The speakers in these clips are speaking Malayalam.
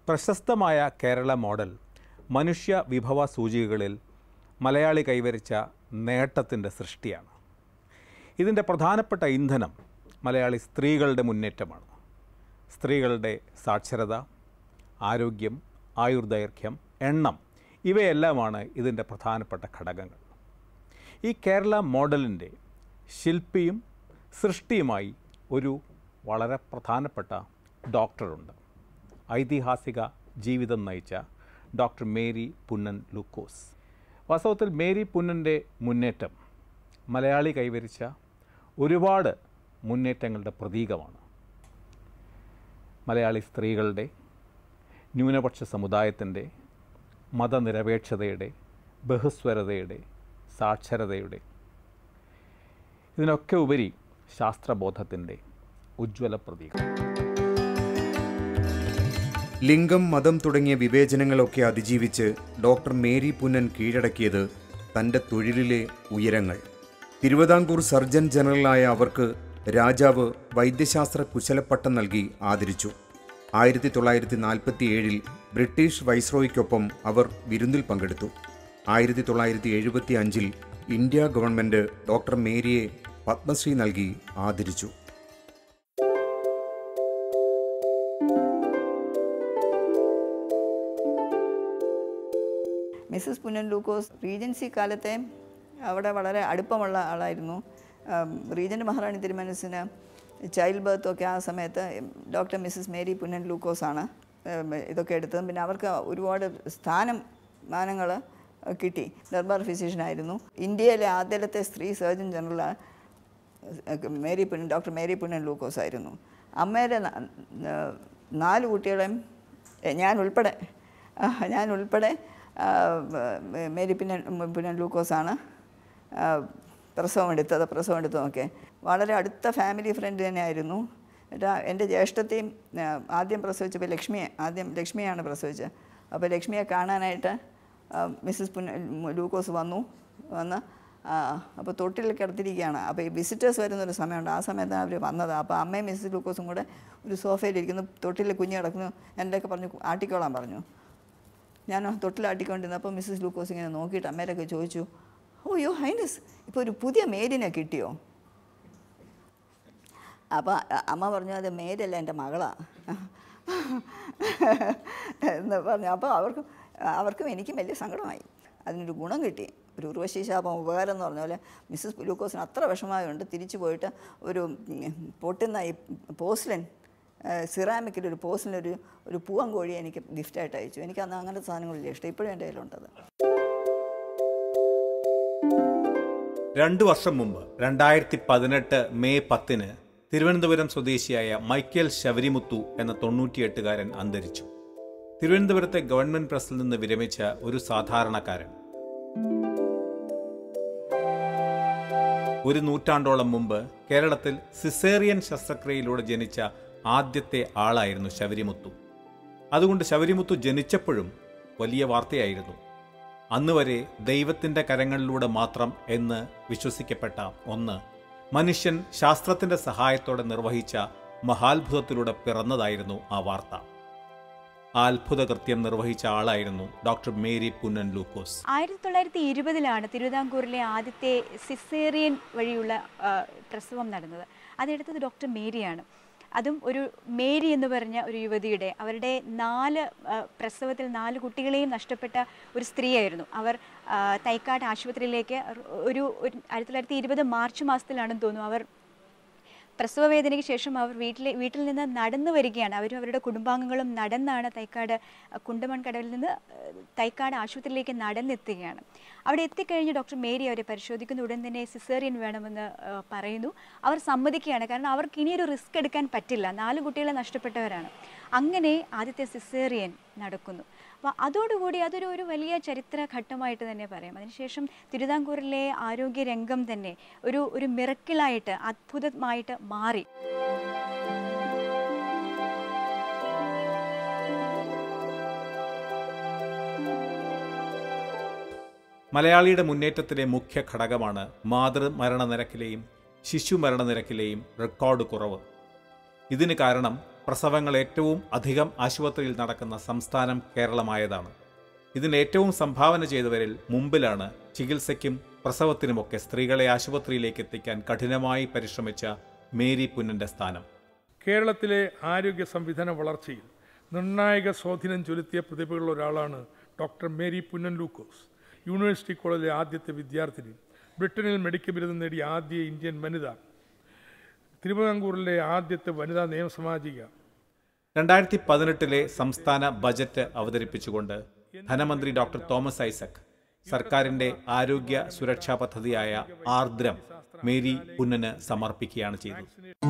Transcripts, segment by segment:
പ്രശസ്തമായ കേരള മോഡൽ മനുഷ്യ വിഭവ സൂചികകളിൽ മലയാളി കൈവരിച്ച നേട്ടത്തിൻ്റെ സൃഷ്ടിയാണ് ഇതിൻ്റെ പ്രധാനപ്പെട്ട ഇന്ധനം മലയാളി സ്ത്രീകളുടെ മുന്നേറ്റമാണ് സ്ത്രീകളുടെ സാക്ഷരത ആരോഗ്യം ആയുർദൈർഘ്യം എണ്ണം ഇവയെല്ലാമാണ് ഇതിൻ്റെ പ്രധാനപ്പെട്ട ഘടകങ്ങൾ ഈ കേരള മോഡലിൻ്റെ ശില്പിയും സൃഷ്ടിയുമായി ഒരു വളരെ പ്രധാനപ്പെട്ട ഡോക്ടറുണ്ട് ഐതിഹാസിക ജീവിതം നയിച്ച ഡോക്ടർ മേരി പുന്നൻ ലൂക്കോസ് വാസ്തവത്തിൽ മേരി പുന്നൻ്റെ മുന്നേറ്റം മലയാളി കൈവരിച്ച ഒരുപാട് മുന്നേറ്റങ്ങളുടെ പ്രതീകമാണ് മലയാളി സ്ത്രീകളുടെ ന്യൂനപക്ഷ സമുദായത്തിൻ്റെ മതനിരപേക്ഷതയുടെ ബഹുസ്വരതയുടെ സാക്ഷരതയുടെ ഇതിനൊക്കെ ഉപരി ശാസ്ത്രബോധത്തിൻ്റെ ഉജ്ജ്വല പ്രതീകം ലിംഗം മതം തുടങ്ങിയ വിവേചനങ്ങളൊക്കെ അതിജീവിച്ച് ഡോക്ടർ മേരി പുന്നൻ കീഴടക്കിയത് തൻ്റെ തൊഴിലിലെ ഉയരങ്ങൾ തിരുവിതാംകൂർ സർജൻ ജനറലായ അവർക്ക് രാജാവ് വൈദ്യശാസ്ത്ര കുശലപ്പട്ടം നൽകി ആദരിച്ചു ആയിരത്തി തൊള്ളായിരത്തി നാൽപ്പത്തി ഏഴിൽ ബ്രിട്ടീഷ് വൈസ്രോയ്ക്കൊപ്പം അവർ വിരുന്നിൽ പങ്കെടുത്തു ആയിരത്തി തൊള്ളായിരത്തി എഴുപത്തി അഞ്ചിൽ ഇന്ത്യ ഗവൺമെൻറ് ഡോക്ടർ മേരിയെ പത്മശ്രീ നൽകി ആദരിച്ചു മിസ്സസ് പുന്നൻ ലൂക്കോസ് റീജൻസി കാലത്തെ അവിടെ വളരെ അടുപ്പമുള്ള ആളായിരുന്നു ആം, റീജൻ്റ് മഹാറാണി തിരുമനസിന് ചൈൽഡ് ബർത്ത് ഒക്കെ ആ സമയത്ത് ഡോക്ടർ മിസ്സസ് മേരി പുന്നൻ ലൂക്കോസാണ് ഉം, ഇതൊക്കെ എടുത്തത് പിന്നെ അവർക്ക് ഒരുപാട് സ്ഥാനം മാനങ്ങൾ കിട്ടി ദർബാർ ഫിസിഷ്യനായിരുന്നു ഇന്ത്യയിലെ ആദ്യത്തെ സ്ത്രീ surgeon general Mary Punnen doctor Mary Punnen Lukose ആയിരുന്നു അമ്മയുടെ ന- ന- നാല് കുട്ടികളെയും എ, ഞാൻ ഉൾപ്പെടെ ആ, ഞാൻ ഉൾപ്പെടെ ആ, മ- മേരി പുന്നൻ പുന്നൻ ലൂക്കോസാണ് ആ, പ്രസവം എടുത്തത് പ്രസവം എടുത്തതൊക്കെ വളരെ അടുത്ത ഫാമിലി ഫ്രണ്ട് തന്നെയായിരുന്നു എന്നിട്ട് ആ- എൻ്റെ ജ്യേഷ്ഠത്തെയും ആ, ആദ്യം പ്രസവിച്ചപ്പോൾ ലക്ഷ്മിയെ ആദ്യം ലക്ഷ്മിയാണ് പ്രസവിച്ചത് അപ്പോൾ ലക്ഷ്മിയെ കാണാനായിട്ട് ആ, മിസ്സസ് പുന്ന ലൂക്കോസ് വന്നു വന്ന് അപ്പോൾ തൊട്ടിൽ കിടത്തിരിക്കുകയാണ് അപ്പോൾ ഈ വിസിറ്റേഴ്സ് വരുന്നൊരു സമയമുണ്ട് ആ സമയത്താണ് അവർ വന്നത് അപ്പോൾ അമ്മയും മിസ്സസ് ലൂക്കോസും കൂടെ ഒരു സോഫയിലിരിക്കുന്നു തൊട്ടിൽ കുഞ്ഞ് കിടക്കുന്നു എൻ്റെയൊക്കെ പറഞ്ഞു ആട്ടിക്കോളാൻ പറഞ്ഞു ഞാൻ തൊട്ടിലാട്ടിക്കൊണ്ടിരുന്നപ്പോൾ മിസ്സസ് ലൂക്കോസ് ഇങ്ങനെ നോക്കിയിട്ട് അമ്മേരൊക്കെ ചോദിച്ചു ഓ യോ ഹൈനസ് ഇപ്പോൾ ഒരു പുതിയ മേരിനെ കിട്ടിയോ അപ്പോൾ അമ്മ പറഞ്ഞു അത് മേരല്ല എൻ്റെ മകളാണ് എന്ന് പറഞ്ഞു അപ്പോൾ അവർക്കും അവർക്കും എനിക്കും വലിയ സങ്കടമായി അതിനൊരു ഗുണം കിട്ടി ഒരു ഉർവശി ശാപം ഉപകാരം എന്ന് പറഞ്ഞ പോലെ മിസ്സസ് ലൂക്കോസിന് അത്ര വിഷമമായുണ്ട് തിരിച്ചു പോയിട്ട് ഒരു ഉം, പൊട്ടുന്ന ഈ പോസ്ലൻ സിറാമിക്കിൽ ഒരു പോസ്ലിന് ഒരു ഒരു പൂവൻ കോഴിയെ എനിക്ക് ഗിഫ്റ്റായിട്ട് അയച്ചു എനിക്ക് അന്ന് അങ്ങനത്തെ സാധനങ്ങളില്ല ഇഷ്ടം ഇപ്പോഴും എൻ്റെ കയ്യിലുണ്ടത് രണ്ടു വർഷം മുമ്പ് രണ്ടായിരത്തി പതിനെട്ട് മെയ് പത്തിന് തിരുവനന്തപുരം സ്വദേശിയായ മൈക്കൽ ശബരിമുത്തു എന്ന തൊണ്ണൂറ്റിയെട്ടുകാരൻ അന്തരിച്ചു തിരുവനന്തപുരത്തെ ഗവൺമെന്റ് പ്രസിൽ നിന്ന് വിരമിച്ച ഒരു സാധാരണക്കാരൻ ഒരു നൂറ്റാണ്ടോളം മുമ്പ് കേരളത്തിൽ സിസേറിയൻ ശസ്ത്രക്രിയയിലൂടെ ജനിച്ച ആദ്യത്തെ ആളായിരുന്നു ശബരിമുത്തു അതുകൊണ്ട് ശബരിമുത്തു ജനിച്ചപ്പോഴും വലിയ വാർത്തയായിരുന്നു അന്ന് വരെ ദൈവത്തിന്റെ കരങ്ങളിലൂടെ മാത്രം എന്ന് വിശ്വസിക്കപ്പെട്ട ഒന്ന് മനുഷ്യൻ ശാസ്ത്രത്തിന്റെ സഹായത്തോടെ നിർവഹിച്ച മഹാത്ഭുതത്തിലൂടെ പിറന്നതായിരുന്നു ആ വാർത്ത ആ അത്ഭുത കൃത്യം നിർവഹിച്ച ആളായിരുന്നു ഡോക്ടർ മേരി പുന്നൻ ലൂക്കോസ് ആയിരത്തി തൊള്ളായിരത്തി ഇരുപതിലാണ് തിരുവിതാംകൂറിലെ ആദ്യത്തെ സിസേറിയൻ വഴിയുള്ള ആ, പ്രസവം നടന്നത് അതെടുത്തത് ഡോക്ടർ മേരിയാണ് അതും ഒരു മേരി എന്ന് പറഞ്ഞ ഒരു യുവതിയുടെ അവരുടെ നാല് ആ, പ്രസവത്തിൽ നാല് കുട്ടികളെയും നഷ്ടപ്പെട്ട ഒരു സ്ത്രീയായിരുന്നു അവർ ആ, തൈക്കാട് ആശുപത്രിയിലേക്ക് ഒരു ഒരു ആയിരത്തി തൊള്ളായിരത്തി ഇരുപത് മാർച്ച് മാസത്തിലാണെന്ന് തോന്നുന്നു അവർ പ്രസവവേദനയ്ക്ക് ശേഷം അവർ വീട്ടിലെ വീട്ടിൽ നിന്ന് നടന്നു വരികയാണ് അവരും അവരുടെ കുടുംബാംഗങ്ങളും നടന്നാണ് തൈക്കാട് അഹ്, കുണ്ടമൺ കടവിൽ നിന്ന് അഹ്, തൈക്കാട് ആശുപത്രിയിലേക്ക് നടന്നെത്തുകയാണ് അവിടെ എത്തിക്കഴിഞ്ഞ് ഡോക്ടർ മേരി അവരെ പരിശോധിക്കുന്ന ഉടൻ തന്നെ സിസേറിയൻ വേണമെന്ന് അഹ്, പറയുന്നു അവർ സമ്മതിക്കുകയാണ് കാരണം അവർക്ക് ഇനിയൊരു റിസ്ക് എടുക്കാൻ പറ്റില്ല നാല് കുട്ടികളെ നഷ്ടപ്പെട്ടവരാണ് അങ്ങനെ ആദ്യത്തെ സിസേറിയൻ നടക്കുന്നു അപ്പോൾ അതോടുകൂടി അതൊരു ഒരു വലിയ ചരിത്ര ഘട്ടമായിട്ട് തന്നെ പറയാം അതിനുശേഷം തിരുവിതാംകൂറിലെ ആരോഗ്യ രംഗം തന്നെ ഒരു ഒരു മിറക്കിളായിട്ട് അത്ഭുതമായിട്ട് മാറി മലയാളിയുടെ മുന്നേറ്റത്തിലെ മുഖ്യ ഘടകമാണ് മാതൃമരണ നിരക്കിലെയും ശിശു മരണനിരക്കിലെയും റെക്കോർഡ് കുറവ് ഇതിന് കാരണം പ്രസവങ്ങൾ ഏറ്റവും അധികം ആശുപത്രിയിൽ നടക്കുന്ന സംസ്ഥാനം കേരളമായതാണ് ഇതിന് ഏറ്റവും സംഭാവന ചെയ്തവരിൽ മുമ്പിലാണ് ചികിത്സയ്ക്കും പ്രസവത്തിനുമൊക്കെ സ്ത്രീകളെ ആശുപത്രിയിലേക്ക് എത്തിക്കാൻ കഠിനമായി പരിശ്രമിച്ച മേരി പുന്നന്റെ സ്ഥാനം കേരളത്തിലെ ആരോഗ്യ സംവിധാന വളർച്ചയിൽ നിർണായക സ്വാധീനം ചെലുത്തിയ പ്രതിഭകളിൽ ഒരാളാണ് doctor Mary Punnen Lukose university കോളേജിലെ ആദ്യത്തെ വിദ്യാർത്ഥിനി ബ്രിട്ടനിൽ മെഡിക്കൽ ബിരുദം നേടിയ ആദ്യ ഇന്ത്യൻ വനിത തിരുവിതാംകൂറിലെ ആദ്യത്തെ വനിതാ നിയമസമാജിക രണ്ടായിരത്തി പതിനെട്ടിലെ സംസ്ഥാന ബജറ്റ് അവതരിപ്പിച്ചുകൊണ്ട് ധനമന്ത്രി ഡോക്ടർ തോമസ് ഐസക് സർക്കാരിന്റെ ആരോഗ്യ സുരക്ഷാ പദ്ധതിയായ ആർദ്രം മേരി പുന്നന് സമർപ്പിക്കുകയാണ് ചെയ്തത്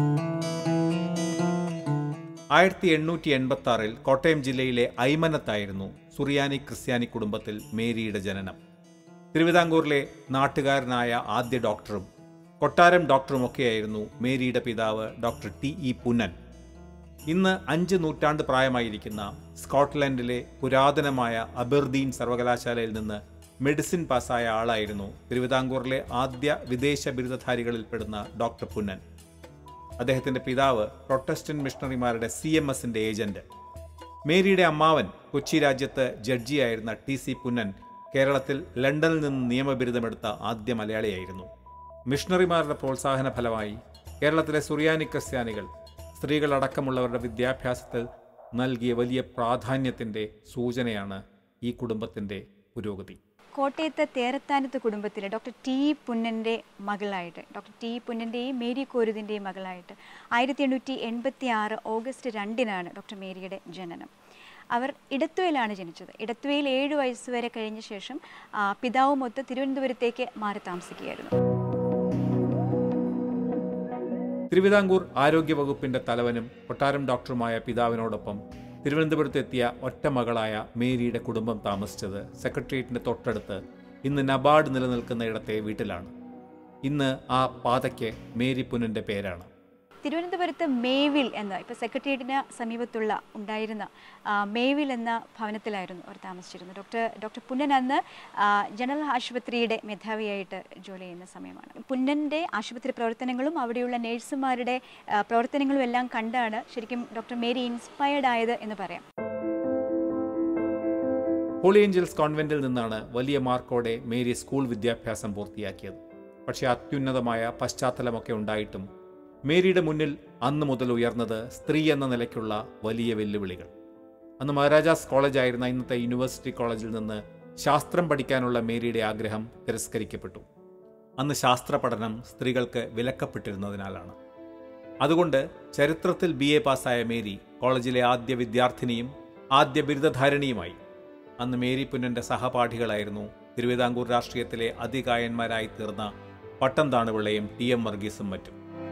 ആയിരത്തി എണ്ണൂറ്റി എൺപത്തി ആറിൽ കോട്ടയം ജില്ലയിലെ ഐമനത്തായിരുന്നു സുറിയാനി ക്രിസ്ത്യാനി കുടുംബത്തിൽ മേരിയുടെ ജനനം തിരുവിതാംകൂറിലെ നാട്ടുകാരനായ ആദ്യ ഡോക്ടറും കൊട്ടാരം ഡോക്ടറുമൊക്കെയായിരുന്നു മേരിയുടെ പിതാവ് ഡോക്ടർ ടി ഇ പുന്നൻ ഇന്ന് അഞ്ച് നൂറ്റാണ്ട് പ്രായമായിരിക്കുന്ന സ്കോട്ട്ലൻഡിലെ പുരാതനമായ അബെർദീൻ സർവകലാശാലയിൽ നിന്ന് മെഡിസിൻ പാസ്സായ ആളായിരുന്നു തിരുവിതാംകൂറിലെ ആദ്യ വിദേശ ബിരുദധാരികളിൽപ്പെടുന്ന ഡോക്ടർ പുന്നൻ അദ്ദേഹത്തിന്റെ പിതാവ് പ്രൊട്ടസ്റ്റന്റ് മിഷണറിമാരുടെ സി എം എസിന്റെ ഏജന്റ് മേരിയുടെ അമ്മാവൻ കൊച്ചി രാജ്യത്ത് ജഡ്ജിയായിരുന്ന ടി സി പുന്നൻ കേരളത്തിൽ ലണ്ടനിൽ നിന്ന് നിയമബിരുദമെടുത്ത ആദ്യ മലയാളിയായിരുന്നു മിഷണറിമാരുടെ പ്രോത്സാഹന ഫലമായി കേരളത്തിലെ സുറിയാനി ക്രിസ്ത്യാനികൾ സ്ത്രീകളടക്കമുള്ളവരുടെ വിദ്യാഭ്യാസത്തിൽ നൽകിയ വലിയ പ്രാധാന്യത്തിന്റെ സൂചനയാണ് ഈ കുടുംബത്തിന്റെ പുരോഗതി കോട്ടയത്തെ തേരത്താനത്ത് കുടുംബത്തിലെ ഡോക്ടർ ടി പുന്നൻ്റെ മകളായിട്ട് ഡോക്ടർ ടി പുന്നൻ്റെയും മേരി കോരുതിൻ്റെയും മകളായിട്ട് ആയിരത്തി എണ്ണൂറ്റി എൺപത്തി ആറ് ഓഗസ്റ്റ് രണ്ടിനാണ് ഡോക്ടർ മേരിയുടെ ജനനം അവർ ഇടത്തുവയിലാണ് ജനിച്ചത് ഇടത്തുവയിൽ ഏഴ് വയസ്സ് വരെ കഴിഞ്ഞ ശേഷം ആ, പിതാവുമൊത്ത് തിരുവനന്തപുരത്തേക്ക് മാറി താമസിക്കുകയായിരുന്നു തിരുവിതാംകൂർ ആരോഗ്യ വകുപ്പിന്റെ തലവനും കൊട്ടാരം ഡോക്ടറുമായ പിതാവിനോടൊപ്പം തിരുവനന്തപുരത്തെത്തിയ ഒറ്റ മകളായ മേരിയുടെ കുടുംബം താമസിച്ചത് സെക്രട്ടേറിയറ്റിന്റെ തൊട്ടടുത്ത് ഇന്ന് നബാർഡ് നിലനിൽക്കുന്ന ഇടത്തെ വീട്ടിലാണ് ഇന്ന് ആ പാതയ്ക്ക് മേരി പുനന്റെ പേരാണ് തിരുവനന്തപുരത്ത് മേവിൽ എന്ന ഇപ്പോൾ സെക്രട്ടേറിയറ്റിന് സമീപത്തുള്ള ഉണ്ടായിരുന്ന ആ, മേവിൽ എന്ന ഭവനത്തിലായിരുന്നു അവർ താമസിച്ചിരുന്നത് ഡോക്ടർ ഡോക്ടർ പുന്നൻ അന്ന് ആ, ജനറൽ ആശുപത്രിയുടെ മേധാവിയായിട്ട് ജോലി ചെയ്യുന്ന സമയമാണ് പുന്നൻ്റെ ആശുപത്രി പ്രവർത്തനങ്ങളും അവിടെയുള്ള നേഴ്സുമാരുടെ ആ, പ്രവർത്തനങ്ങളും എല്ലാം കണ്ടാണ് ശരിക്കും ഡോക്ടർ മേരി ഇൻസ്പയർഡ് ആയത് എന്ന് പറയാം ഹോളി ഏഞ്ചൽസ് കോൺവെന്റിൽ നിന്നാണ് വലിയ മാർക്കോടെ മേരി സ്കൂൾ വിദ്യാഭ്യാസം പൂർത്തിയാക്കിയത് പക്ഷേ അത്യുന്നതമായ പശ്ചാത്തലമൊക്കെ ഉണ്ടായിട്ടും മേരിയുടെ മുന്നിൽ അന്ന് മുതൽ ഉയർന്നത് സ്ത്രീ എന്ന നിലയ്ക്കുള്ള വലിയ വെല്ലുവിളികൾ അന്ന് മഹാരാജാസ് കോളേജായിരുന്ന ഇന്നത്തെ യൂണിവേഴ്സിറ്റി കോളേജിൽ നിന്ന് ശാസ്ത്രം പഠിക്കാനുള്ള മേരിയുടെ ആഗ്രഹം തിരസ്കരിക്കപ്പെട്ടു അന്ന് ശാസ്ത്ര പഠനം സ്ത്രീകൾക്ക് വിലക്കപ്പെട്ടിരുന്നതിനാലാണ് അതുകൊണ്ട് ചരിത്രത്തിൽ ബി എ പാസ്സായ മേരി കോളേജിലെ ആദ്യ വിദ്യാർത്ഥിനിയും ആദ്യ ബിരുദധാരിണിയുമായി അന്ന് മേരി പുന്നന്റെ സഹപാഠികളായിരുന്നു തിരുവിതാംകൂർ രാഷ്ട്രീയത്തിലെ അതികായന്മാരായി തീർന്ന പട്ടം താണുപിള്ളയും ടി എം വർഗീസും മറ്റും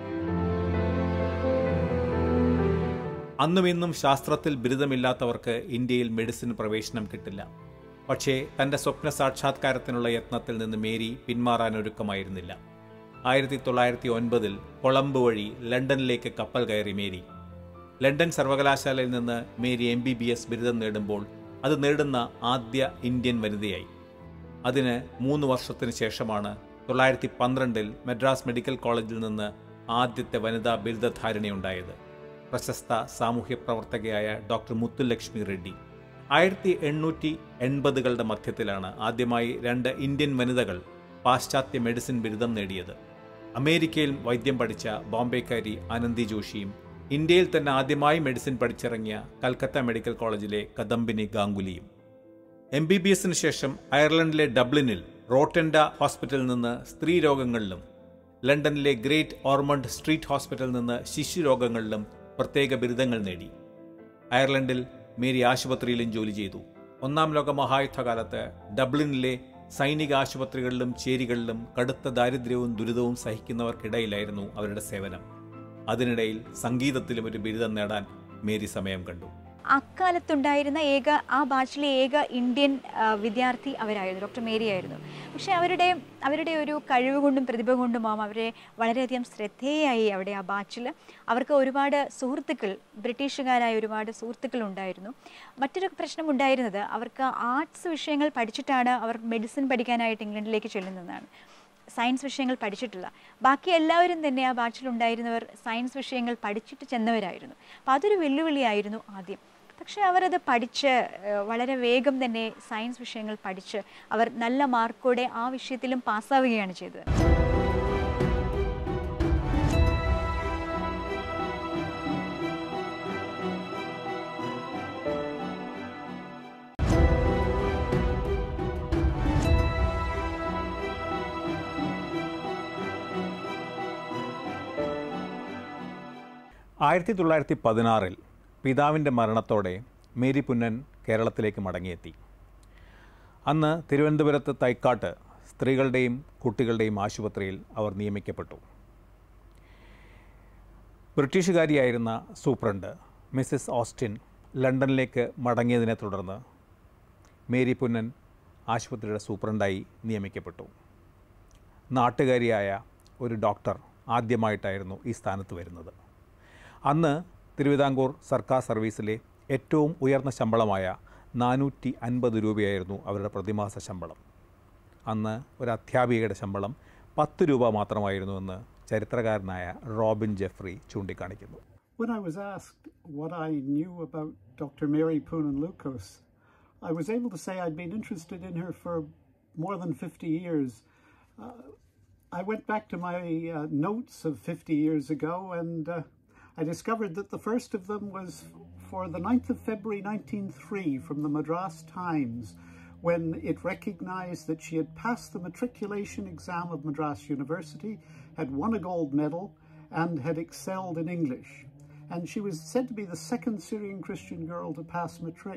അന്നും ഇന്നും ശാസ്ത്രത്തിൽ ബിരുദമില്ലാത്തവർക്ക് ഇന്ത്യയിൽ മെഡിസിൻ പ്രവേശനം കിട്ടില്ല പക്ഷേ തന്റെ സ്വപ്ന സാക്ഷാത്കാരത്തിനുള്ള യത്നത്തിൽ നിന്ന് മേരി പിന്മാറാൻ ഒരുക്കമായിരുന്നില്ല ആയിരത്തി തൊള്ളായിരത്തി ഒൻപതിൽ കൊളംബ് വഴി ലണ്ടനിലേക്ക് കപ്പൽ കയറി മേരി ലണ്ടൻ സർവകലാശാലയിൽ നിന്ന് Mary M B B S ബിരുദം നേടുമ്പോൾ അത് നേടുന്ന ആദ്യ ഇന്ത്യൻ വനിതയായി അതിന് മൂന്ന് വർഷത്തിന് ശേഷമാണ് തൊള്ളായിരത്തി പന്ത്രണ്ടിൽ മദ്രാസ് മെഡിക്കൽ കോളേജിൽ നിന്ന് ആദ്യത്തെ വനിതാ ബിരുദധാരിണിയുണ്ടായത് പ്രശസ്ത സാമൂഹ്യ പ്രവർത്തകയായ ഡോക്ടർ മുത്തുലക്ഷ്മി റെഡ്ഡി ആയിരത്തി എണ്ണൂറ്റി എൺപതുകളുടെ മധ്യത്തിലാണ് ആദ്യമായി രണ്ട് ഇന്ത്യൻ വനിതകൾ പാശ്ചാത്യ മെഡിസിൻ ബിരുദം നേടിയത് അമേരിക്കയിൽ വൈദ്യം പഠിച്ച ബോംബെക്കാരി ആനന്ദി ജോഷിയും ഇന്ത്യയിൽ തന്നെ ആദ്യമായി മെഡിസിൻ പഠിച്ചിറങ്ങിയ കൽക്കത്ത മെഡിക്കൽ കോളേജിലെ കദംബിനി ഗാംഗുലിയും എം ബി ബി എസിന് ശേഷം അയർലൻഡിലെ ഡബ്ലിനിൽ റോട്ടൻഡ ഹോസ്പിറ്റലിൽ നിന്ന് സ്ത്രീ രോഗങ്ങളിലും ലണ്ടനിലെ ഗ്രേറ്റ് ഓർമണ്ട് സ്ട്രീറ്റ് ഹോസ്പിറ്റലിൽ നിന്ന് ശിശുരോഗങ്ങളിലും പ്രത്യേക ബിരുദങ്ങൾ നേടി അയർലൻഡിൽ മേരി ആശുപത്രിയിലും ജോലി ചെയ്തു ഒന്നാം ലോക മഹായുദ്ധകാലത്ത് ഡബ്ലിനിലെ സൈനിക ആശുപത്രികളിലും ചേരികളിലും കടുത്ത ദാരിദ്ര്യവും ദുരിതവും സഹിക്കുന്നവർക്കിടയിലായിരുന്നു അവരുടെ സേവനം അതിനിടയിൽ സംഗീതത്തിലും ഒരു ബിരുദം നേടാൻ മേരി സമയം കണ്ടു അക്കാലത്തുണ്ടായിരുന്ന ഏക ആ ബാച്ചിലെ ഏക ഇന്ത്യൻ ആ, വിദ്യാർത്ഥി അവരായിരുന്നു ഡോക്ടർ മേരി ആയിരുന്നു പക്ഷേ അവരുടെ അവരുടെ ഒരു കഴിവ് കൊണ്ടും പ്രതിഭ കൊണ്ടുമാവും അവരെ വളരെയധികം ശ്രദ്ധേയായി അവിടെ ആ ബാച്ചിൽ അവർക്ക് ഒരുപാട് സുഹൃത്തുക്കൾ ബ്രിട്ടീഷുകാരായ ഒരുപാട് സുഹൃത്തുക്കൾ ഉണ്ടായിരുന്നു മറ്റൊരു പ്രശ്നം ഉണ്ടായിരുന്നത് അവർക്ക് ആർട്സ് വിഷയങ്ങൾ പഠിച്ചിട്ടാണ് അവർ മെഡിസിൻ പഠിക്കാനായിട്ട് ഇംഗ്ലണ്ടിലേക്ക് ചെല്ലുന്നതാണ് സയൻസ് വിഷയങ്ങൾ പഠിച്ചിട്ടില്ല ബാക്കി എല്ലാവരും തന്നെ ആ ബാച്ചിലുണ്ടായിരുന്നവർ സയൻസ് വിഷയങ്ങൾ പഠിച്ചിട്ട് ചെന്നവരായിരുന്നു അപ്പോൾ അതൊരു വെല്ലുവിളിയായിരുന്നു ആദ്യം പക്ഷേ അവരത് പഠിച്ച് ഏഹ്, വളരെ വേഗം തന്നെ സയൻസ് വിഷയങ്ങൾ പഠിച്ച് അവർ നല്ല മാർക്കോടെ ആ വിഷയത്തിലും പാസ്സാവുകയാണ് ചെയ്തത് ആയിരത്തി തൊള്ളായിരത്തി പതിനാറിൽ പിതാവിൻ്റെ മരണത്തോടെ മേരി പുന്നൻ കേരളത്തിലേക്ക് മടങ്ങിയെത്തി അന്ന് തിരുവനന്തപുരത്ത് തൈക്കാട്ട് സ്ത്രീകളുടെയും കുട്ടികളുടെയും ആശുപത്രിയിൽ അവർ നിയമിക്കപ്പെട്ടു ബ്രിട്ടീഷുകാരിയായിരുന്ന സൂപ്രണ്ട് മിസ്സിസ് ഓസ്റ്റിൻ ലണ്ടനിലേക്ക് മടങ്ങിയതിനെ തുടർന്ന് മേരി പുന്നൻ ആശുപത്രിയുടെ സൂപ്രണ്ടായി നിയമിക്കപ്പെട്ടു നാട്ടുകാരിയായ ഒരു ഡോക്ടർ ആദ്യമായിട്ടായിരുന്നു ഈ സ്ഥാനത്ത് വരുന്നത് അന്ന് തിരുവിതാംകൂർ സർക്കാർ സർവീസിലെ ഏറ്റവും ഉയർന്ന ശമ്പളമായ നാനൂറ്റി അൻപത് രൂപയായിരുന്നു അവരുടെ പ്രതിമാസ ശമ്പളം അന്ന് ഒരു അധ്യാപികയുടെ ശമ്പളം പത്ത് രൂപ മാത്രമായിരുന്നുവെന്ന് ചരിത്രകാരനായ റോബിൻ ജെഫ്രി ചൂണ്ടിക്കാണിക്കുന്നു When I was asked what I knew about Dr. Mary Poonen Lucas, I was able to say I'd been interested in her for more than 50 years. Uh, I went back to my uh, notes of 50 years ago and uh, I discovered that the first of them was for the 9th of February 1903 from the Madras Times when it recognized that she had passed the matriculation exam of Madras University, had won a gold medal, and had excelled in English. And she was said to be the second Syrian Christian girl to pass matric.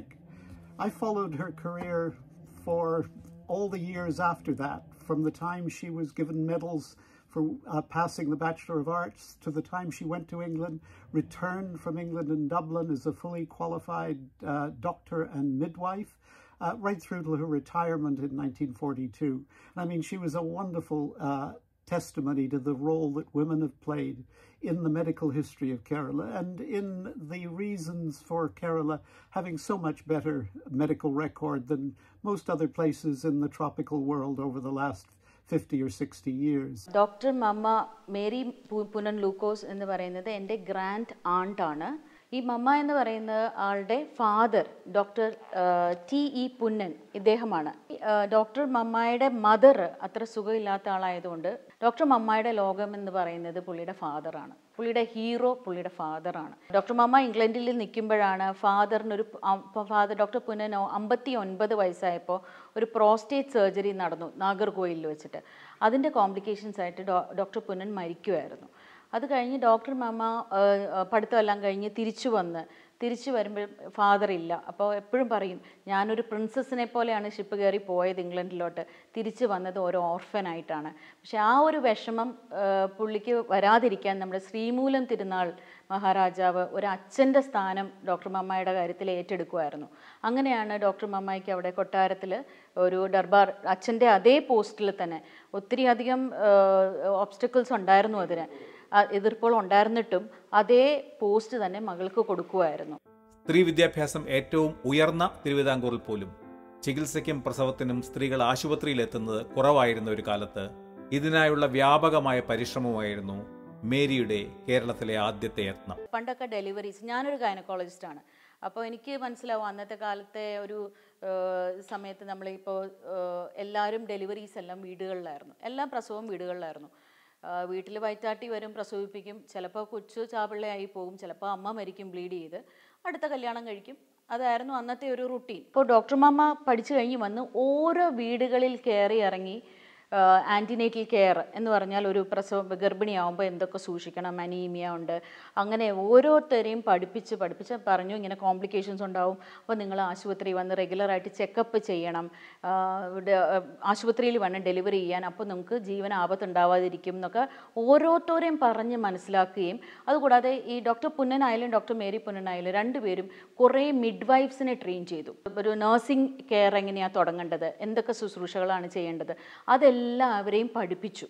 I followed her career for all the years after that, from the time she was given medals for uh, passing the Bachelor of Arts to the time she went to England, returned from England in Dublin as a fully qualified uh, doctor and midwife, uh, right through to her retirement in 1942. And I mean, she was a wonderful uh, testimony to the role that women have played in the medical history of Kerala and in the reasons for Kerala having so much better medical record than most other places in the tropical world over the last 50 or 60 years. Doctor Mamma Mary പു- പുനൻ ലൂക്കോസ് എന്ന് പറയുന്നത് എൻ്റെ ഗ്രാൻഡ് ആണ്ട് ആണ് ഈ മമ്മ എന്ന് പറയുന്ന ആളുടെ father doctor T E Punnen ഇദ്ദേഹമാണ് ആ, ഡോക്ടർ മമ്മായുടെ മദർ അത്ര സുഖമില്ലാത്ത ആളായതുകൊണ്ട് ഡോക്ടർ മമ്മായുടെ ലോകം എന്ന് പറയുന്നത് പുള്ളിയുടെ ഫാദറാണ് പുള്ളിയുടെ ഹീറോ പുള്ളിയുടെ ഫാദറാണ് ഡോക്ടർ മമ്മ ഇംഗ്ലണ്ടിൽ നിൽക്കുമ്പോഴാണ് ഫാദറിനൊരു ഫാദർ ഡോക്ടർ പുനനോ അമ്പത്തി ഒൻപത് വയസ്സായപ്പോൾ ഒരു പ്രോസ്റ്റേറ്റ് സർജറി നടന്നു നാഗർകോയിലിൽ വെച്ചിട്ട് അതിൻ്റെ കോംപ്ലിക്കേഷൻസ് ആയിട്ട് ഡോ ഡോക്ടർ പുനൻ മരിക്കുമായിരുന്നു അത് കഴിഞ്ഞ് ഡോക്ടർ മാമ പഠിത്തമെല്ലാം കഴിഞ്ഞ് തിരിച്ചു വന്ന് തിരിച്ചു വരുമ്പോൾ ഫാദർ ഇല്ല അപ്പോൾ എപ്പോഴും പറയും ഞാനൊരു പ്രിൻസസിനെ പോലെയാണ് ഷിപ്പ് കയറി പോയത് ഇംഗ്ലണ്ടിലോട്ട് തിരിച്ചു വന്നത് ഒരു ഓർഫനായിട്ടാണ് പക്ഷെ ആ ഒരു വിഷമം ആ, പുള്ളിക്ക് വരാതിരിക്കാൻ നമ്മുടെ ശ്രീമൂലം തിരുനാൾ മഹാരാജാവ് ഒരു അച്ഛൻ്റെ സ്ഥാനം ഡോക്ടർ മമ്മയുടെ കാര്യത്തിൽ ഏറ്റെടുക്കുമായിരുന്നു അങ്ങനെയാണ് ഡോക്ടർ മമ്മയ്ക്ക് അവിടെ കൊട്ടാരത്തിൽ ഒരു ദർബാർ അച്ഛൻ്റെ അതേ പോസ്റ്റിൽ തന്നെ ഒത്തിരി അധികം ഓബ്സ്റ്റക്കിൾസ് ഉണ്ടായിരുന്നു അതിന് ആ, എതിർപ്പുകൾ ഉണ്ടായിരുന്നിട്ടും അതേ പോസ്റ്റ് തന്നെ മകൾക്ക് കൊടുക്കുമായിരുന്നു സ്ത്രീ വിദ്യാഭ്യാസം ഏറ്റവും ഉയർന്ന തിരുവിതാംകൂറിൽ പോലും ചികിത്സയ്ക്കും പ്രസവത്തിനും സ്ത്രീകൾ ആശുപത്രിയിലെത്തുന്നത് കുറവായിരുന്ന ഒരു കാലത്ത് ഇതിനായുള്ള വ്യാപകമായ പരിശ്രമമായിരുന്നു മേരിയുടെ കേരളത്തിലെ ആദ്യത്തെ യത്നം പണ്ടൊക്കെ ഡെലിവറീസ് ഞാനൊരു ഗൈനക്കോളജിസ്റ്റാണ് അപ്പോൾ എനിക്ക് മനസ്സിലാവും അന്നത്തെ കാലത്തെ ഒരു ഏഹ്, സമയത്ത് നമ്മളിപ്പോൾ എല്ലാവരും ഡെലിവറീസ് എല്ലാം വീടുകളിലായിരുന്നു എല്ലാ പ്രസവവും വീടുകളിലായിരുന്നു വീട്ടിൽ വയറ്റാട്ടി വരും പ്രസവിപ്പിക്കും ചിലപ്പോൾ കൊച്ചു ചാപിള്ളയായി പോകും ചിലപ്പോൾ അമ്മ മരിക്കും ബ്ലീഡ് ചെയ്ത് അടുത്ത കല്യാണം കഴിക്കും അതായിരുന്നു അന്നത്തെ ഒരു റുട്ടീൻ ഇപ്പോൾ ഡോക്ടർ മാമ പഠിച്ചു കഴിഞ്ഞ് വന്ന് ഓരോ വീടുകളിൽ കയറി ഇറങ്ങി ആൻറ്റിനേറ്റൽ കെയർ എന്ന് പറഞ്ഞാൽ ഒരു പ്രസവ ഗർഭിണിയാവുമ്പോൾ എന്തൊക്കെ സൂക്ഷിക്കണം അനീമിയ ഉണ്ട് അങ്ങനെ ഓരോരുത്തരെയും പഠിപ്പിച്ച് പഠിപ്പിച്ച് പറഞ്ഞു ഇങ്ങനെ കോംപ്ലിക്കേഷൻസ് ഉണ്ടാവും അപ്പോൾ നിങ്ങൾ ആശുപത്രി വന്ന് റെഗുലറായിട്ട് ചെക്കപ്പ് ചെയ്യണം ആ, ഇവിടെ ആ, ആശുപത്രിയിൽ വേണം ഡെലിവറി ചെയ്യാൻ അപ്പോൾ നമുക്ക് ജീവൻ ആപത്തുണ്ടാവാതിരിക്കും എന്നൊക്കെ ഓരോരുത്തരെയും പറഞ്ഞ് മനസ്സിലാക്കുകയും അതുകൂടാതെ ഈ ഡോക്ടർ പുന്നനായാലും ഡോക്ടർ മേരി പുന്നനായാലും രണ്ടുപേരും കുറേ മിഡ് വൈഫ്സിനെ ട്രെയിൻ ചെയ്തു ഒരു നഴ്സിംഗ് കെയർ എങ്ങനെയാണ് തുടങ്ങേണ്ടത് എന്തൊക്കെ ശുശ്രൂഷകളാണ് ചെയ്യേണ്ടത് അതെല്ലാവരെയും പഠിപ്പിച്ചു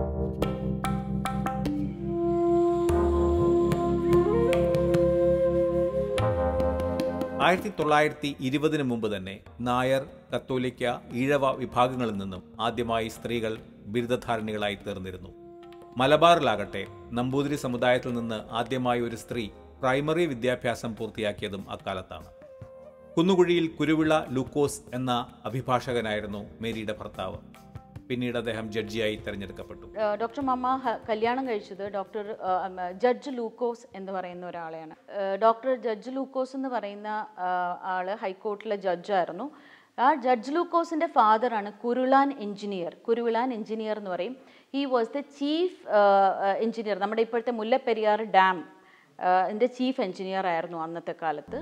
ആയിരത്തി തൊള്ളായിരത്തി ഇരുപതിന് മുമ്പ് തന്നെ നായർ കത്തോലിക്ക ഈഴവ വിഭാഗങ്ങളിൽ നിന്നും ആദ്യമായി സ്ത്രീകൾ ബിരുദധാരണികളായി തീർന്നിരുന്നു മലബാറിലാകട്ടെ നമ്പൂതിരി സമുദായത്തിൽ നിന്ന് ആദ്യമായി ഒരു സ്ത്രീ പ്രൈമറി വിദ്യാഭ്യാസം പൂർത്തിയാക്കിയതും അക്കാലത്താണ് കുന്നുകുഴിയിൽ കുരുവിള ലൂക്കോസ് എന്ന അഭിഭാഷകനായിരുന്നു മേരിയുടെ ഭർത്താവ് പിന്നീട് അദ്ദേഹം ജഡ്ജിയായി തെരഞ്ഞെടുക്കപ്പെട്ടു ഏഹ് ഡോക്ടർ മമ്മ ഹ- കല്യാണം കഴിച്ചത് ഡോക്ടർ ഏഹ്, ഉം, ജഡ്ജ് ലൂക്കോസ് എന്ന് പറയുന്ന ഒരാളെയാണ് ഏഹ്, ഡോക്ടർ ജഡ്ജ് ലൂക്കോസ് എന്ന് പറയുന്ന ആഹ്, ആള് ഹൈക്കോർട്ടിലെ ജഡ്ജായിരുന്നു ആ ജഡ്ജ് ലൂക്കോസിന്റെ ഫാദറാണ് കുരുളാൻ എഞ്ചിനീയർ കുരുവിളാൻ എഞ്ചിനീയർ എന്ന് പറയും he was the chief engineer നമ്മുടെ ഇപ്പോഴത്തെ മുല്ലപ്പെരിയാർ ഡാം ഇതിൻ്റെ ചീഫ് എഞ്ചിനീയർ ആയിരുന്നു അന്നത്തെ കാലത്ത്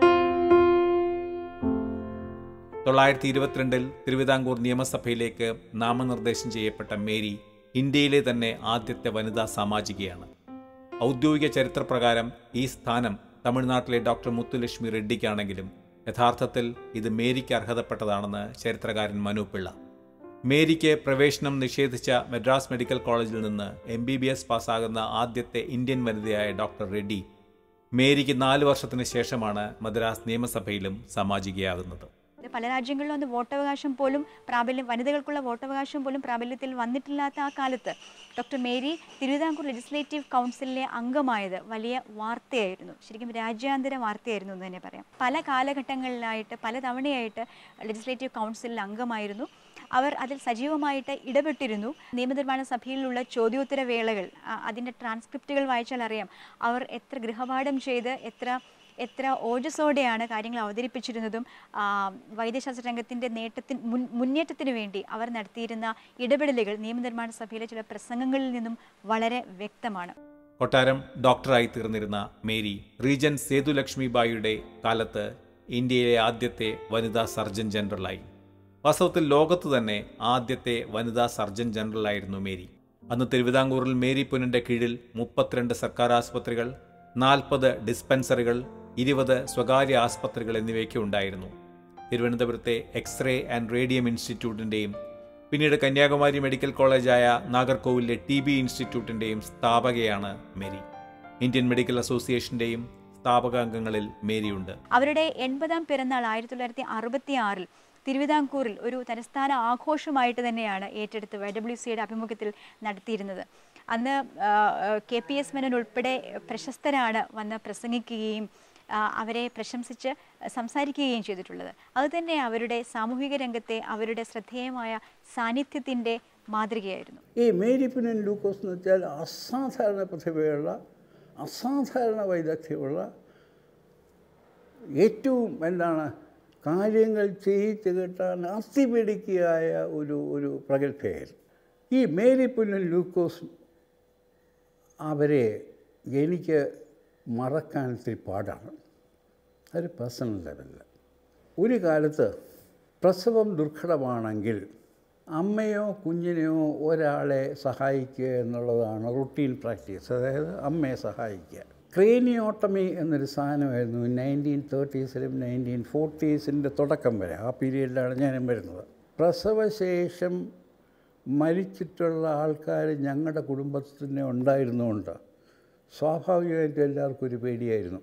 തൊള്ളായിരത്തി ഇരുപത്തിരണ്ടിൽ തിരുവിതാംകൂർ നിയമസഭയിലേക്ക് നാമനിർദ്ദേശം ചെയ്യപ്പെട്ട മേരി ഇന്ത്യയിലെ തന്നെ ആദ്യത്തെ വനിതാ സാമാജികയാണ് ഔദ്യോഗിക ചരിത്രപ്രകാരം ഈ സ്ഥാനം തമിഴ്നാട്ടിലെ ഡോക്ടർ മുത്തുലക്ഷ്മി റെഡ്ഡിക്കാണെങ്കിലും യഥാർത്ഥത്തിൽ ഇത് മേരിക്ക് അർഹതപ്പെട്ടതാണെന്ന് ചരിത്രകാരൻ മനു പിള്ള മേരിക്ക് പ്രവേശനം നിഷേധിച്ച മദ്രാസ് മെഡിക്കൽ കോളേജിൽ നിന്ന് എം ബി ബി എസ് പാസ്സാകുന്ന ആദ്യത്തെ ഇന്ത്യൻ വനിതയായ ഡോക്ടർ റെഡ്ഡി മേരിക്ക് നാല് വർഷത്തിന് ശേഷമാണ് മദ്രാസ് നിയമസഭയിലും സാമാജികയാകുന്നത് ഇത് പല രാജ്യങ്ങളിലും അന്ന് വോട്ടവകാശം പോലും പ്രാബല്യം വനിതകൾക്കുള്ള വോട്ടവകാശം പോലും പ്രാബല്യത്തിൽ വന്നിട്ടില്ലാത്ത ആ കാലത്ത് ഡോക്ടർ മേരി തിരുവിതാംകൂർ ലെജിസ്ലേറ്റീവ് കൗൺസിലിലെ അംഗമായത് വലിയ വാർത്തയായിരുന്നു ശരിക്കും രാജ്യാന്തര വാർത്തയായിരുന്നു എന്ന് തന്നെ പറയാം പല കാലഘട്ടങ്ങളിലായിട്ട് പല തവണയായിട്ട് ലെജിസ്ലേറ്റീവ് കൗൺസിലിൽ അംഗമായിരുന്നു അവർ അതിൽ സജീവമായിട്ട് ഇടപെട്ടിരുന്നു നിയമനിർമ്മാണ സഭയിലുള്ള ചോദ്യോത്തര വേളകൾ ആ, അതിൻ്റെ ട്രാൻസ്ക്രിപ്റ്റുകൾ വായിച്ചാൽ അറിയാം അവർ എത്ര ഗൃഹപാഠം ചെയ്ത് എത്ര എത്ര ഓജസ്സോടെയാണ് കാര്യങ്ങൾ അവതരിപ്പിച്ചിരുന്നതും ആ, വൈദ്യശാസ്ത്ര രംഗത്തിൻ്റെ നേട്ടത്തിന് മുൻ മുന്നേറ്റത്തിന് വേണ്ടി അവർ നടത്തിയിരുന്ന ഇടപെടലുകൾ നിയമനിർമ്മാണ സഭയിലെ ചില പ്രസംഗങ്ങളിൽ നിന്നും വളരെ വ്യക്തമാണ് കൊട്ടാരം ഡോക്ടറായി തീർന്നിരുന്ന മേരി റീജൻ സേതുലക്ഷ്മി ബായിയുടെ കാലത്ത് ഇന്ത്യയിലെ ആദ്യത്തെ വനിതാ സർജൻ ജനറലായി വാസ്തവത്തിൽ ലോകത്ത് തന്നെ ആദ്യത്തെ വനിതാ സർജൻ ജനറലായിരുന്നു മേരി അന്ന് തിരുവിതാംകൂറിൽ മേരി പുനന്റെ കീഴിൽ മുപ്പത്തിരണ്ട് സർക്കാർ ആസ്പത്രികൾ നാൽപ്പത് ഡിസ്പെൻസറികൾ ഇരുപത് സ്വകാര്യ ആസ്പത്രികൾ എന്നിവയൊക്കെ ഉണ്ടായിരുന്നു തിരുവനന്തപുരത്തെ എക്സ്റേ ആൻഡ് റേഡിയം ഇൻസ്റ്റിറ്റ്യൂട്ടിൻ്റെയും പിന്നീട് കന്യാകുമാരി മെഡിക്കൽ കോളേജായ നാഗർകോവിലെ ടി ബി ഇൻസ്റ്റിറ്റ്യൂട്ടിൻ്റെയും സ്ഥാപകയാണ് മേരി ഇന്ത്യൻ മെഡിക്കൽ അസോസിയേഷൻ്റെയും സ്ഥാപകാംഗങ്ങളിൽ മേരിയുണ്ട് അവരുടെ എൺപതാം പിറന്നാൾ ആയിരത്തി തൊള്ളായിരത്തി അറുപത്തി ആറിൽ തിരുവിതാംകൂറിൽ ഒരു തലസ്ഥാന ആഘോഷമായിട്ട് തന്നെയാണ് ഏറ്റെടുത്ത് വൈ ഡബ്ല്യു സിയുടെ ആഭിമുഖ്യത്തിൽ നടത്തിയിരുന്നത് അന്ന് കെ പി എസ് മേനോൻ ഉൾപ്പെടെ പ്രശസ്തരാണ് വന്ന് പ്രസംഗിക്കുകയും ആ, അവരെ പ്രശംസിച്ച് സംസാരിക്കുകയും ചെയ്തിട്ടുള്ളത് അതുതന്നെ അവരുടെ സാമൂഹിക രംഗത്തെ അവരുടെ ശ്രദ്ധേയമായ സാന്നിധ്യത്തിൻ്റെ മാതൃകയായിരുന്നു ഈ മേരി പുനൻ ലൂക്കോസ് എന്ന് വെച്ചാൽ അസാധാരണ പ്രതിഭയുള്ള അസാധാരണ വൈദഗ്ധ്യമുള്ള ഏറ്റവും എന്താണ് കാര്യങ്ങൾ ചെയ്യിച്ച് കിട്ടാൻ അസ്ഥിപിടിക്കുകയായ ഒരു ഒരു പ്രഗത്ഭയായിരുന്നു ഈ മേരി പുനൻ ലൂക്കോസ് അവരെ എനിക്ക് മറക്കാൻ ഇത്തിരി പാടാണ് ഒരു പേഴ്സണൽ ലെവലിൽ ഒരു കാലത്ത് പ്രസവം ദുർഘടമാണെങ്കിൽ അമ്മയോ കുഞ്ഞിനെയോ ഒരാളെ സഹായിക്കുക എന്നുള്ളതാണ് റുട്ടീൻ പ്രാക്ടീസ് അതായത് അമ്മയെ സഹായിക്കുക ക്രേനിയോട്ടമി എന്നൊരു സാധനമായിരുന്നു നയൻറ്റീൻ തേർട്ടീസിലും നയൻറ്റീൻ ഫോർട്ടീസിൻ്റെ തുടക്കം വരെ ആ പീരീഡിലാണ് ഞാനും വരുന്നത് പ്രസവശേഷം മരിച്ചിട്ടുള്ള ആൾക്കാർ ഞങ്ങളുടെ കുടുംബത്തിൽ തന്നെ ഉണ്ടായിരുന്നുകൊണ്ട് സ്വാഭാവികമായിട്ടും എല്ലാവർക്കും ഒരു പേടിയായിരുന്നു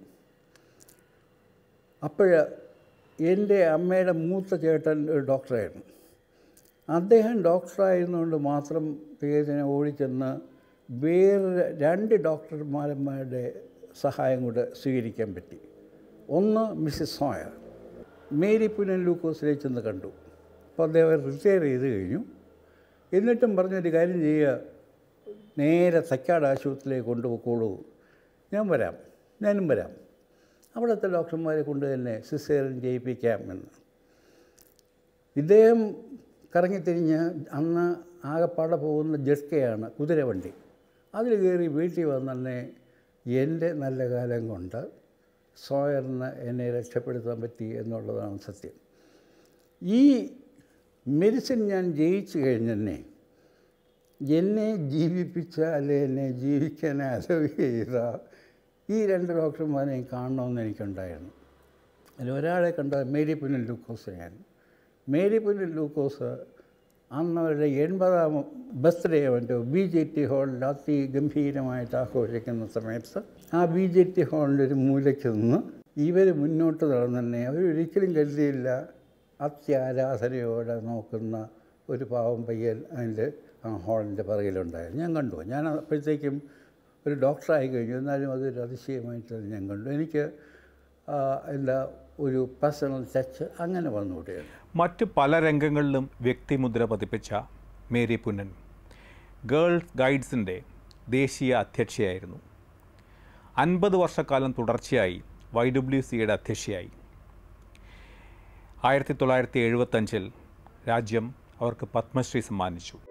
അപ്പോൾ എൻ്റെ അമ്മയുടെ മൂത്ത ചേട്ടൻ ഒരു ഡോക്ടറായിരുന്നു അദ്ദേഹം ഡോക്ടറായിരുന്നുകൊണ്ട് മാത്രം പേരിനെ ഓടിച്ചെന്ന് വേറെ രണ്ട് ഡോക്ടർമാരന്മാരുടെ സഹായം കൂടെ സ്വീകരിക്കാൻ പറ്റി ഒന്ന് മിസ്സിസ് സോയർ മേരി പുനൻ ലൂക്കോസിലെ ചെന്ന് കണ്ടു അപ്പോൾ അദ്ദേഹം റിട്ടയർ ചെയ്ത് കഴിഞ്ഞു എന്നിട്ടും പറഞ്ഞൊരു കാര്യം ചെയ്യുക നേരെ തക്കാട് ആശുപത്രിയിലേക്ക് കൊണ്ടുപോയിക്കോളൂ ഞാൻ വരാം ഞാനും വരാം അവിടുത്തെ ഡോക്ടർമാരെ കൊണ്ട് തന്നെ സിസേറിയൻ ചെയ്യിപ്പിക്കാം എന്ന് ഇദ്ദേഹം കറങ്ങിത്തിരിഞ്ഞ് അന്ന് ആകപ്പാടെ പോകുന്ന ജഡ്കയാണ് കുതിരവണ്ടി അതിൽ കയറി വീട്ടിൽ വന്നെ എൻ്റെ നല്ല കാലം കൊണ്ട് സോയറിന് എന്നെ രക്ഷപ്പെടുത്താൻ പറ്റി എന്നുള്ളതാണ് സത്യം ഈ മെഡിസിൻ ഞാൻ ജയിച്ചു കഴിഞ്ഞെന്നെ എന്നെ ജീവിപ്പിച്ച അല്ലെ എന്നെ ജീവിക്കാൻ അലവ് ചെയ്ത ഈ രണ്ട് ഡോക്ടർമാരെയും കാണണമെന്ന് എനിക്കുണ്ടായിരുന്നു അതിൽ ഒരാളെ കണ്ട മേരി പുനൽ ലൂക്കോസ് ഞാൻ മേരി പുനൽ ലൂക്കോസ് അന്ന് അവരുടെ എൺപതാം ബർത്ത്ഡേ അവൻ്റെ ബി ജെ ടി ഹാളിൽ അതിഗംഭീരമായിട്ട് ആഘോഷിക്കുന്ന സമയത്ത് ആ ബി ജെ ടി ഹാളിൻ്റെ ഒരു മൂലയ്ക്ക് നിന്ന് ഇവർ മുന്നോട്ട് നടന്നെ അവരൊരിക്കലും കരുതിയില്ല അത്യാരാധനയോടെ നോക്കുന്ന ഒരു പാവം പയ്യൻ അതിൻ്റെ ആ ഹാളിൻ്റെ പിറകിലുണ്ടായിരുന്നു ഞാൻ കണ്ടു ഞാൻ അപ്പോഴത്തേക്കും ഒരു ഡോക്ടറായി കഴിഞ്ഞു എന്നാലും അതൊരു അതിശയമായിട്ട് ഞാൻ കണ്ടു എനിക്ക് ആ, എന്താ ഒരു പേഴ്സണൽ ടച്ച് അങ്ങനെ വന്നുകൂടെയാണ് മറ്റ് പല രംഗങ്ങളിലും വ്യക്തിമുദ്ര പതിപ്പിച്ച മേരി പുന്നൻ ഗേൾസ് ഗൈഡ്സിൻ്റെ ദേശീയ അധ്യക്ഷയായിരുന്നു അൻപത് വർഷക്കാലം തുടർച്ചയായി വൈ ഡബ്ല്യു സിയുടെ അധ്യക്ഷയായി ആയിരത്തി തൊള്ളായിരത്തി എഴുപത്തഞ്ചിൽ രാജ്യം അവർക്ക് പത്മശ്രീ സമ്മാനിച്ചു